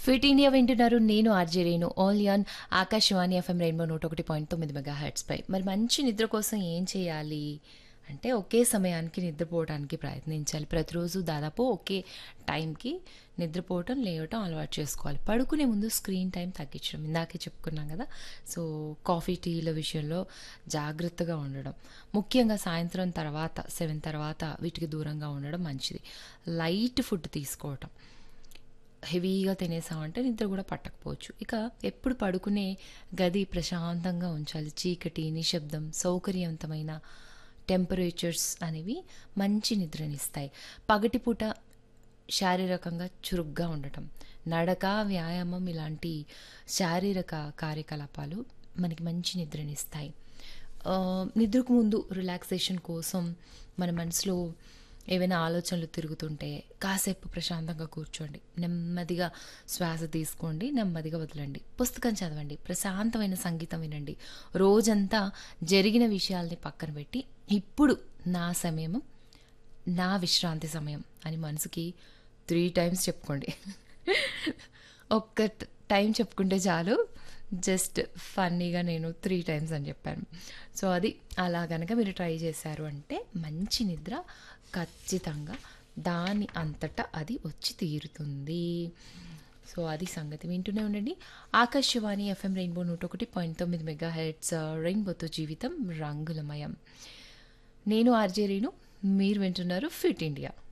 fit India వింటున్నారు నేను RJ Renu ఆల్ యాన్ ఆకాశవాణి ఎఫ్ఎం రెయిన్బో నూట ఒకటి పాయింట్ తొమ్మిది మెగా పై మరి మంచి నిద్ర కోసం ఏం చేయాలి అంటే ఒకే సమయానికి నిద్రపోవడానికి ప్రయత్నించాలి ప్రతిరోజు దాదాపు ఒకే టైంకి నిద్రపోవటం లేవటం అలవాటు చేసుకోవాలి పడుకునే ముందు స్క్రీన్ టైం తగ్గించడం ఇందాకే చెప్పుకున్నాం కదా సో కాఫీ టీల విషయంలో జాగ్రత్తగా ఉండడం ముఖ్యంగా సాయంత్రం తర్వాత సెవెన్ తర్వాత వీటికి దూరంగా ఉండడం మంచిది లైట్ ఫుడ్ తీసుకోవటం హెవీగా తినేసామంటే నిద్ర కూడా పట్టకపోవచ్చు ఇక ఎప్పుడు పడుకునే గది ప్రశాంతంగా ఉంచాలి చీకటి నిశ్శబ్దం సౌకర్యవంతమైన టెంపరేచర్స్ అనేవి మంచి నిద్రనిస్తాయి పగటిపూట శారీరకంగా చురుగ్గా ఉండటం నడక వ్యాయామం ఇలాంటి శారీరక కార్యకలాపాలు మనకి మంచి నిద్రనిస్తాయి ఆ, నిద్రకు ముందు రిలాక్సేషన్ కోసం మన మనసులో ఏవైనా ఆలోచనలు తిరుగుతుంటే కాసేపు ప్రశాంతంగా కూర్చోండి నెమ్మదిగా శ్వాస తీసుకోండి నెమ్మదిగా వదలండి పుస్తకం చదవండి ప్రశాంతమైన సంగీతం వినండి రోజంతా జరిగిన విషయాల్ని పక్కన పెట్టి ఇప్పుడు నా సమయం నా విశ్రాంతి సమయం అని మనసుకి త్రీ టైమ్స్ చెప్పుకోండి ఒక్క ట- టైం చెప్పుకుంటే చాలు జస్ట్ ఫన్నీగా నేను త్రీ టైమ్స్ అని చెప్పాను సో అది అలా కనుక మీరు ట్రై చేశారు అంటే మంచి నిద్ర ఖచ్చితంగా దాని అంతటా అది వచ్చి తీరుతుంది సో అది సంగతి వింటూనే ఉండండి ఆకాశవాణి ఎఫ్ఎం రెయిన్బో నూట ఒకటి పాయింట్ తొమ్మిది మెగా హెడ్స్ రెయిన్బోతో జీవితం రంగులమయం నేను ఆర్జే రేణు మీరు వింటున్నారు ఫిట్ ఇండియా